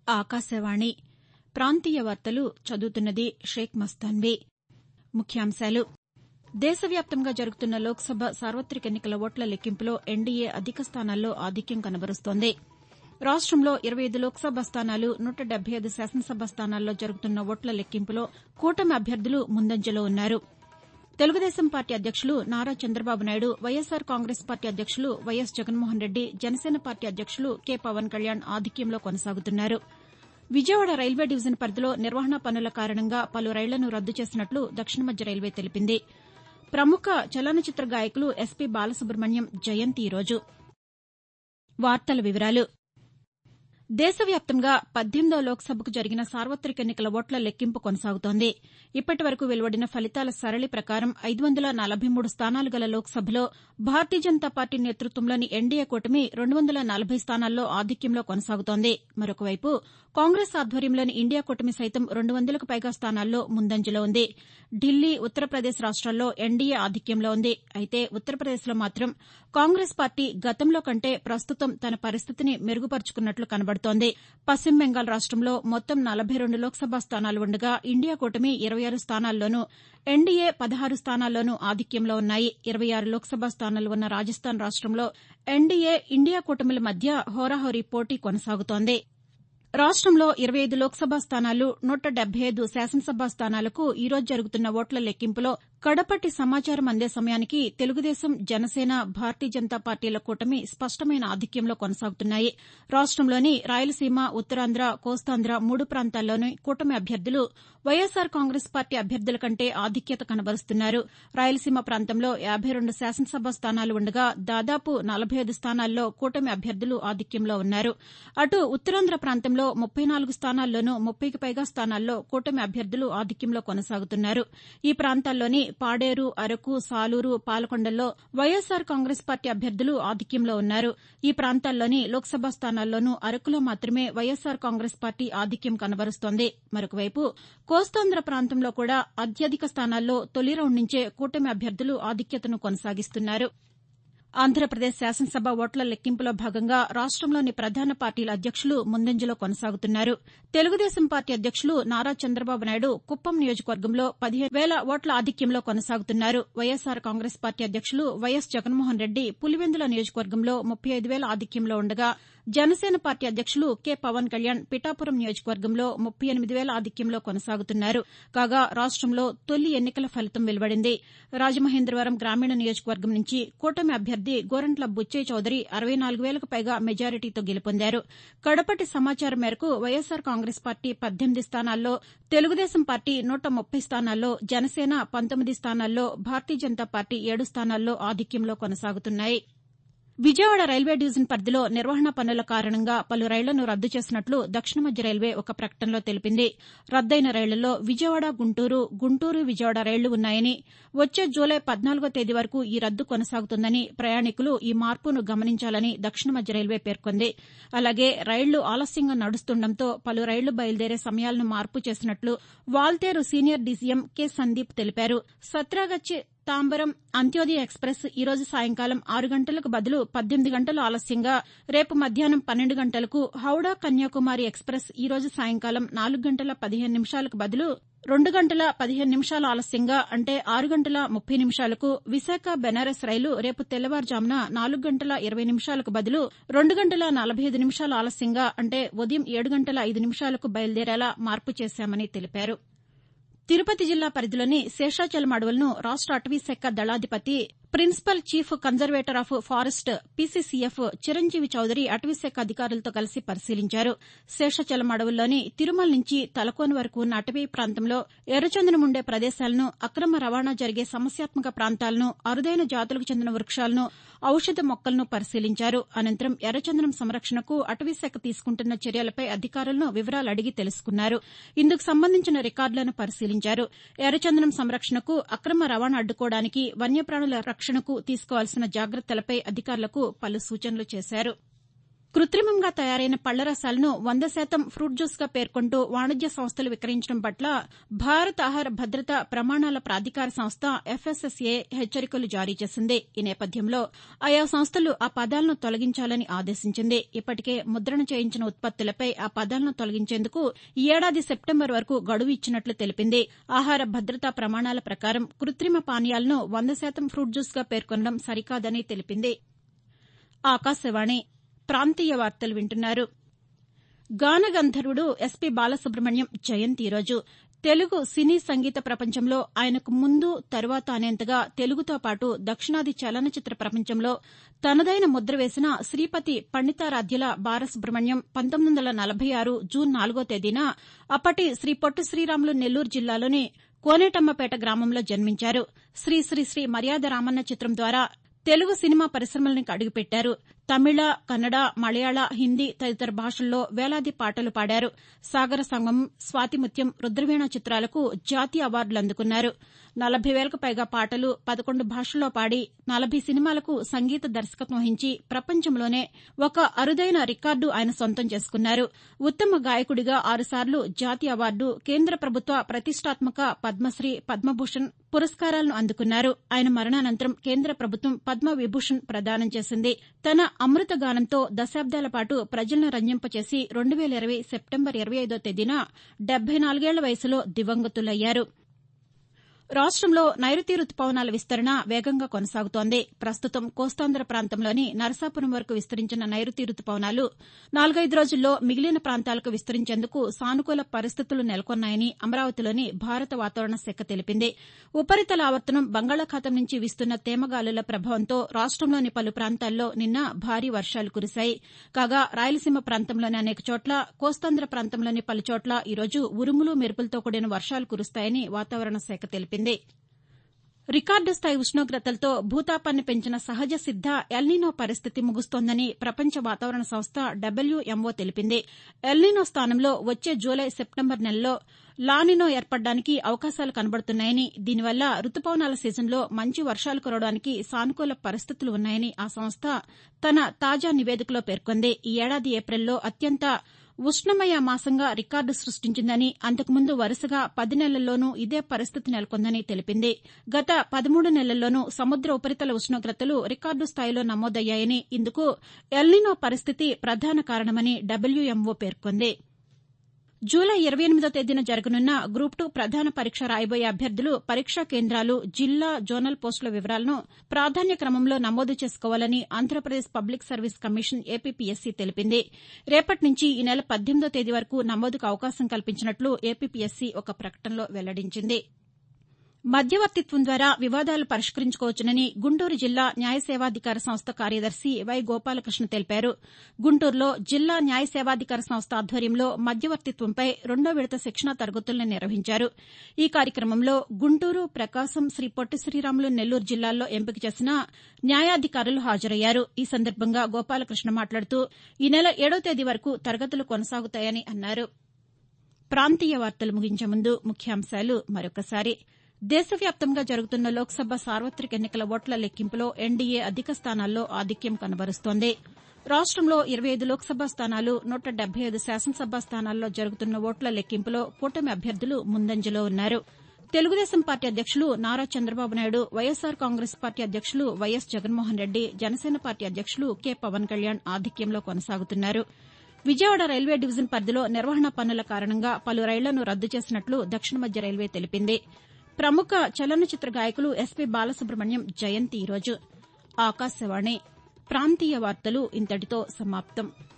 ఆకాశవాణి ప్రాంతీయ వార్తలు చదువుతున్నది షేక్ మస్తాన్వీ ముఖ్యాంశాలు దేశవ్యాప్తంగా జరుగుతున్న లోక్సభ సార్వతిక ఎన్నికల ఓట్ల లెక్కింపులో ఎన్డీఏ అధిక స్థానాల్లో ఆధిక్యం కనబరుస్తోంది రాష్టంలో ఇరవై ఐదు లోక్సభ స్థానాలు నూట డెబ్బై ఐదు శాసనసభ స్థానాల్లో జరుగుతున్న ఓట్ల లెక్కింపులో కూటమి అభ్యర్థులు ముందంజలో ఉన్నారు తెలుగుదేశం పార్టీ అధ్యక్షులు నారా చంద్రబాబు నాయుడు వైఎస్సార్ కాంగ్రెస్ పార్టీ అధ్యక్షులు వైఎస్ జగన్మోహన్ రెడ్డి జనసేన పార్టీ అధ్యక్షులు కె పవన్ కళ్యాణ్ ఆధిక్యంలో కొనసాగుతున్నారు విజయవాడ రైల్వే డివిజన్ పరిధిలో నిర్వహణ పనుల కారణంగా పలు రైళ్లను రద్దు చేసినట్లు దక్షిణ మధ్య రైల్వే తెలిపింది ప్రముఖ చలనచిత్ర గాయకులు ఎస్పీ బాలసుబ్రహ్మణ్యం జయంతి ఈరోజు దేశవ్యాప్తంగా పద్దెనిమిదో లోక్సభకు జరిగిన సార్వతిక ఎన్నికల ఓట్ల లెక్కింపు కొనసాగుతోంది ఇప్పటి వరకు వెలువడిన ఫలితాల సరళి ప్రకారం ఐదు వందల నలభై మూడు స్థానాలు గల లోక్సభలో భారతీయ జనతా పార్టీ నేతృత్వంలోని ఎన్డీఏ కూటమి రెండు వందల నలభై స్థానాల్లో ఆధిక్యంలో కొనసాగుతోంది మరొకవైపు కాంగ్రెస్ ఆధ్వర్యంలోని ఇండియా కూటమి సైతం రెండు వందలకు పైగా స్థానాల్లో ముందంజలో ఉంది ఢిల్లీ ఉత్తరప్రదేశ్ రాష్ట్రాల్లో ఎన్డీఏ ఆధిక్యంలో ఉంది అయితే ఉత్తరప్రదేశ్లో మాత్రం కాంగ్రెస్ పార్టీ గతంలో కంటే ప్రస్తుతం తన పరిస్థితిని మెరుగుపరుచుకున్నట్లు కనబడుతోంది పశ్చిమ బెంగాల్ రాష్టంలో మొత్తం నలభై రెండు లోక్సభ స్థానాలు ఉండగా ఇండియా కూటమి ఇరవై ఆరు స్థానాల్లోనూ ఎన్డీఏ పదహారు స్థానాల్లోనూ ఆధిక్యంలో ఉన్నాయి ఇరవై ఆరు లోక్సభ స్థానాలు ఉన్న రాజస్థాన్ రాష్టంలో ఎన్డీఏ ఇండియా కూటమిల మధ్య హోరాహోరీ పోటీ కొనసాగుతోంది రాష్టంలో ఇరవై ఐదు లోక్సభ స్థానాలు నూట డెబ్బై ఐదు శాసనసభ స్థానాలకు ఈరోజు జరుగుతున్న ఓట్ల లెక్కింపులో కడపటి సమాచారం అందే సమయానికి తెలుగుదేశం జనసేన భారతీయ జనతా పార్టీల కూటమి స్పష్టమైన ఆధిక్యంలో కొనసాగుతున్నాయి రాష్టంలోని రాయలసీమ ఉత్తరాంధ్ర కోస్తాంధ్ర మూడు ప్రాంతాల్లోని కూటమి అభ్యర్థులు వైఎస్సార్ కాంగ్రెస్ పార్టీ అభ్యర్థుల కంటే ఆధిక్యత కనబరుస్తున్నారు రాయలసీమ ప్రాంతంలో యాబై రెండు శాసనసభ స్థానాలు ఉండగా దాదాపు నలభై ఐదు స్థానాల్లో కూటమి అభ్యర్థులు ఆధిక్యంలో ఉన్నారు అటు ఉత్తరాంధ్ర ప్రాంతంలో ముప్పై నాలుగు స్థానాల్లోనూ ముప్పైకి పైగా స్థానాల్లో కూటమి అభ్యర్థులు ఆధిక్యంలో కొనసాగుతున్నారు ఈ ప్రాంతాల్లోని పాడేరు అరకు సాలూరు పాలకొండల్లో వైఎస్సార్ కాంగ్రెస్ పార్టీ అభ్యర్థులు ఆధిక్యంలో ఉన్నారు ఈ ప్రాంతాల్లోని లోక్సభ స్థానాల్లోనూ అరకులో మాత్రమే వైఎస్సార్ కాంగ్రెస్ పార్టీ ఆధిక్యం కనబరుస్తోంది మరొకవైపు కోస్తాంధ్ర ప్రాంతంలో కూడా అత్యధిక స్థానాల్లో తొలి రౌండ్ నుంచే కూటమి అభ్యర్థులు ఆధిక్యతను కొనసాగిస్తున్నారు ఆంధ్రప్రదేశ్ శాసనసభ ఓట్ల లెక్కింపులో భాగంగా రాష్టంలోని ప్రధాన పార్టీల అధ్యక్షులు ముందంజలో కొనసాగుతున్నారు తెలుగుదేశం పార్టీ అధ్యక్షులు నారా చంద్రబాబు నాయుడు కుప్పం నియోజకవర్గంలో పదిహేను వేల ఓట్ల ఆధిక్యంలో కొనసాగుతున్నారు వైఎస్సార్ కాంగ్రెస్ పార్టీ అధ్యక్షులు వైఎస్ జగన్మోహన్ రెడ్డి పులివెందుల నియోజకవర్గంలో ముప్పై ఐదు వేల ఆధిక్యంలో ఉండగా జనసేన పార్టీ అధ్యక్షులు కె పవన్ కళ్యాణ్ పిఠాపురం నియోజకవర్గంలో ముప్పై ఎనిమిది వేల ఆధిక్యంలో కొనసాగుతున్నారు కాగా రాష్టంలో తొలి ఎన్నికల ఫలితం వెలువడింది రాజమహేంద్రవరం గ్రామీణ నియోజకవర్గం నుంచి కూటమి అభ్యర్థి గోరంట్ల బుచ్చయ్య చౌదరి అరవై నాలుగు వేలకు పైగా మెజారిటీతో గెలుపొందారు కడపటి సమాచారం మేరకు వైఎస్సార్ కాంగ్రెస్ పార్టీ పద్దెనిమిది స్థానాల్లో తెలుగుదేశం పార్టీ నూట ముప్పై స్థానాల్లో జనసేన పంతొమ్మిది స్థానాల్లో భారతీయ జనతా పార్టీ ఏడు స్థానాల్లో ఆధిక్యంలో కొనసాగుతున్నాయి విజయవాడ రైల్వే డివిజన్ పరిధిలో నిర్వహణ పనుల కారణంగా పలు రైళ్లను రద్దు చేసినట్లు దక్షిణ మధ్య రైల్వే ఒక ప్రకటనలో తెలిపింది రద్దయిన రైళ్లలో విజయవాడ గుంటూరు గుంటూరు విజయవాడ రైళ్లు ఉన్నాయని వచ్చే జూలై పద్నాలుగో తేదీ వరకు ఈ రద్దు కొనసాగుతుందని ప్రయాణికులు ఈ మార్పును గమనించాలని దక్షిణ మధ్య రైల్వే పేర్కొంది అలాగే రైళ్లు ఆలస్యంగా నడుస్తుండటంతో పలు రైళ్లు బయలుదేరే సమయాలను మార్పు చేసినట్లు Waltair senior DCM K Sandeep తెలిపారు సత్రాగచ్చి తాంబరం అంత్యోదయ ఎక్స్ప్రెస్ ఈ రోజు సాయంకాలం ఆరు గంటలకు బదులు పద్దెనిమిది గంటలు ఆలస్యంగా రేపు మధ్యాహ్నం పన్నెండు గంటలకు హౌడా కన్యాకుమారి ఎక్స్ప్రెస్ ఈ రోజు సాయంకాలం నాలుగు గంటల పదిహేను నిమిషాలకు బదులు రెండు గంటల పదిహేను నిమిషాలు ఆలస్యంగా అంటే ఆరు గంటల ముప్పై నిమిషాలకు విశాఖ బెనారస్ రైలు రేపు తెల్లవారుజామున నాలుగు గంటల ఇరవై నిమిషాలకు బదులు రెండు గంటల నలభై ఐదు నిమిషాలు ఆలస్యంగా అంటే ఉదయం ఏడు గంటల ఐదు నిమిషాలకు బయలుదేరేలా మార్పు చేశామని తెలిపారు తిరుపతి జిల్లా పరిధిలోని శేషాచలం అడవులను రాష్ట అటవీశాఖ దళాధిపతి principal chief conservator of forest PCCF Chiranjeevi Chowdary అటవీశాఖ అధికారులతో కలిసి పరిశీలించారు శేషాచలం అడవుల్లోని తిరుమల నుంచి తలకోన వరకు ఉన్న అటవీ ప్రాంతంలో ఎర్రచందనం ఉండే ప్రదేశాలను అక్రమ రవాణా జరిగే సమస్యాత్మక ప్రాంతాలను అరుదైన జాతులకు చెందిన వృక్షాలను ఔషధ మొక్కలను పరిశీలించారు అనంతరం ఎర్రచందనం సంరక్షణకు అటవీశాఖ తీసుకుంటున్న చర్యలపై అధికారులను వివరాలు అడిగి తెలుసుకున్నారు ఇందుకు సంబంధించిన రికార్డులను పరిశీలించారు ఎర్రచందనం సంరక్షణకు అక్రమ రవాణా అడ్డుకోవడానికి వన్యప్రాణుల రక్షణకు తీసుకోవాల్సిన జాగ్రత్తలపై అధికారులకు పలు సూచనలు చేశారు కృతిమంగా తయారైన పళ్ల రసాలను వంద శాతం ఫ్రూట్ జ్యూస్గా పేర్కొంటూ వాణిజ్య సంస్థలు విక్రయించడం పట్ల భారత ఆహార భద్రత ప్రమాణాల ప్రాధికార సంస్థ ఎఫ్ఎస్ఎస్ఏ హెచ్చరికలు జారీ చేసింది ఈ నేపథ్యంలో ఆయా సంస్థలు ఆ పదాలను తొలగించాలని ఆదేశించింది ఇప్పటికే ముద్రణ చేయించిన ఉత్పత్తులపై ఆ పదాలను తొలగించేందుకు ఈ ఏడాది సెప్టెంబర్ వరకు గడువు ఇచ్చినట్లు తెలిపింది ఆహార భద్రతా ప్రమాణాల ప్రకారం కృతిమ పానీయాలను వంద శాతం ఫ్రూట్ జ్యూస్గా పేర్కొనడం సరికాదని తెలిపింది ఆకాశవాణి ప్రాంతీయ వార్తలు వింటున్నారు గానగంధర్వుడు ఎస్పీ బాలసుబ్రహ్మణ్యం జయంతి ఈరోజు తెలుగు సినీ సంగీత ప్రపంచంలో ఆయనకు ముందు తరువాత అనేంతగా తెలుగుతో పాటు దక్షిణాది చలనచిత్ర ప్రపంచంలో తనదైన ముద్ర వేసిన శ్రీపతి పండితారాధ్యుల బాలసుబ్రహ్మణ్యం పంతొమ్మిది వందల నలభై ఆరు జూన్ నాలుగో తేదీన అప్పటి శ్రీ పొట్టి శ్రీరాములు నెల్లూరు జిల్లాలోని కోనేటమ్మపేట గ్రామంలో జన్మించారు శ్రీ శ్రీ శ్రీ మర్యాద రామన్న చిత్రం ద్వారా తెలుగు సినిమా పరిశ్రమలకు అడుగుపెట్టారు తమిళ కన్నడ మలయాళ హిందీ తదితర భాషల్లో వేలాది పాటలు పాడారు సాగర సంగమం స్వాతిముత్యం రుద్రవీణ చిత్రాలకు జాతీయ అవార్డులు అందుకున్నారు నలభై వేలకు పైగా పాటలు పదకొండు భాషల్లో పాడి నలభై సినిమాలకు సంగీత దర్శకత్వం వహించి ప్రపంచంలోనే ఒక అరుదైన రికార్డు ఆయన సొంతం చేసుకున్నారు ఉత్తమ గాయకుడిగా ఆరుసార్లు జాతీయ అవార్డు కేంద్ర ప్రభుత్వ ప్రతిష్టాత్మక పద్మశ్రీ పద్మభూషణ్ పురస్కారాలను అందుకున్నారు ఆయన మరణానంతరం కేంద్ర ప్రభుత్వం పద్మ విభూషణ్ ప్రదానం చేసింది తన అమృత గానంతో దశాబ్దాల పాటు ప్రజలను రంజింపచేసి రెండు వేల ఇరవై సెప్టెంబర్ ఇరవై ఐదో తేదీన డెబ్బై నాలుగేళ్ల వయసులో దివంగతులయ్యారు రాష్టంలో నైరుతి రుతుపవనాల విస్తరణ వేగంగా కొనసాగుతోంది ప్రస్తుతం కోస్తాంధ్ర ప్రాంతంలోని నరసాపురం వరకు విస్తరించిన నైరుతి రుతుపవనాలు నాలుగైదు రోజుల్లో మిగిలిన ప్రాంతాలకు విస్తరించేందుకు సానుకూల పరిస్థితులు నెలకొన్నాయని అమరావతిలోని భారత వాతావరణ శాఖ తెలిపింది ఉపరితల ఆవర్తనం బంగాళాఖాతం నుంచి వీస్తున్న తేమగాలుల ప్రభావంతో రాష్టంలోని పలు ప్రాంతాల్లో నిన్న భారీ వర్షాలు కురిశాయి కాగా రాయలసీమ ప్రాంతంలోని అనేక చోట్ల కోస్తాంధ్ర ప్రాంతంలోని పలుచోట్ల ఈరోజు ఉరుములు మెరుపులతో కూడిన వర్షాలు కురుస్తాయని వాతావరణ శాఖ తెలిపింది రికార్డు స్థాయి ఉష్ణోగ్రతలతో భూతాపాన్ని పెంచిన సహజ సిద్ద ఎల్నినో పరిస్థితి ముగుస్తోందని ప్రపంచ వాతావరణ సంస్థ డబ్ల్యూఎంఓ తెలిపింది ఎల్నినో స్థానంలో వచ్చే జూలై సెప్టెంబర్ నెలలో లానినో ఏర్పడడానికి అవకాశాలు కనబడుతున్నాయని దీనివల్ల రుతుపవనాల సీజన్లో మంచి వర్షాలు కురవడానికి సానుకూల పరిస్థితులు ఉన్నాయని ఆ సంస్థ తన తాజా నివేదికలో పేర్కొంది ఈ ఏడాది ఏప్రిల్లో అత్యంత ఉష్ణమయ మాసంగా రికార్డు సృష్టించిందని అంతకుముందు వరుసగా పది నెలల్లోనూ ఇదే పరిస్థితి నెలకొందని తెలిపింది గత పదమూడు నెలల్లోనూ సముద్ర ఉపరితల ఉష్ణోగ్రతలు రికార్డు స్థాయిలో నమోదయ్యాయని ఇందుకు ఎల్నినో పరిస్థితి ప్రధాన కారణమని డబ్ల్యూఎంఓ పేర్కొంది జూలై ఇరవై ఎనిమిదో తేదీన జరగనున్న గ్రూప్ టూ ప్రధాన పరీక్ష రాయబోయే అభ్యర్థులు పరీక్షా కేంద్రాలు జిల్లా జోనల్ పోస్టుల వివరాలను ప్రాధాన్య క్రమంలో నమోదు చేసుకోవాలని Andhra Pradesh public service commission APPSC తెలిపింది రేపటి నుంచి ఈ నెల పద్దెనిమిదో తేదీ వరకు నమోదుకు అవకాశం కల్పించినట్లు ఏపీపీఎస్సీ ఒక ప్రకటనలో వెల్లడించింది మధ్యవర్తిత్వం ద్వారా వివాదాలు పరిష్కరించుకోవచ్చునని గుంటూరు జిల్లా న్యాయ సేవాధికార సంస్థ కార్యదర్శి వై గోపాలకృష్ణ తెలిపారు గుంటూరులో జిల్లా న్యాయ సేవాధికార సంస్థ ఆధ్వర్యంలో మధ్యవర్తిత్వంపై రెండో విడత శిక్షణా తరగతులను నిర్వహించారు ఈ కార్యక్రమంలో గుంటూరు ప్రకాశం శ్రీ పొట్టి శ్రీరాములు నెల్లూరు జిల్లాల్లో ఎంపిక చేసిన న్యాయాధికారులు హాజరయ్యారు ఈ సందర్భంగా గోపాలకృష్ణ మాట్లాడుతూ ఈ నెల ఏడో తేదీ వరకు తరగతులు కొనసాగుతాయని అన్నారు ప్రాంతీయ వార్తలు ముగించే ముందు ముఖ్యాంశాలు మరొకసారి దేశవ్యాప్తంగా జరుగుతున్న లోక్సభ సార్వతిక ఎన్నికల ఓట్ల లెక్కింపులో ఎన్డీఏ అధిక స్థానాల్లో ఆధిక్యం కనబరుస్తోంది రాష్టంలో ఇరవై ఐదు లోక్సభ స్థానాలు నూట డెబ్బై ఐదు శాసనసభ స్థానాల్లో జరుగుతున్న ఓట్ల లెక్కింపులో కూటమి అభ్యర్థులు ముందంజలో ఉన్నారు తెలుగుదేశం పార్టీ అధ్యక్షులు నారా చంద్రబాబు నాయుడు వైఎస్సార్ కాంగ్రెస్ పార్టీ అధ్యక్షులు వైఎస్ జగన్మోహన్ రెడ్డి జనసేన పార్టీ అధ్యక్షులు కె పవన్ కళ్యాణ్ ఆధిక్యంలో కొనసాగుతున్నారు విజయవాడ రైల్వే డివిజన్ పరిధిలో నిర్వహణ పనుల కారణంగా పలు రైళ్లను రద్దు చేసినట్లు దక్షిణ మధ్య రైల్వే తెలిపింది ప్రముఖ చలనచిత్ర గాయకులు ఎస్పీ బాలసుబ్రహ్మణ్యం జయంతి ఈరోజు ఆకాశవాణి ప్రాంతీయ వార్తలు ఇంతటితో సమాప్తం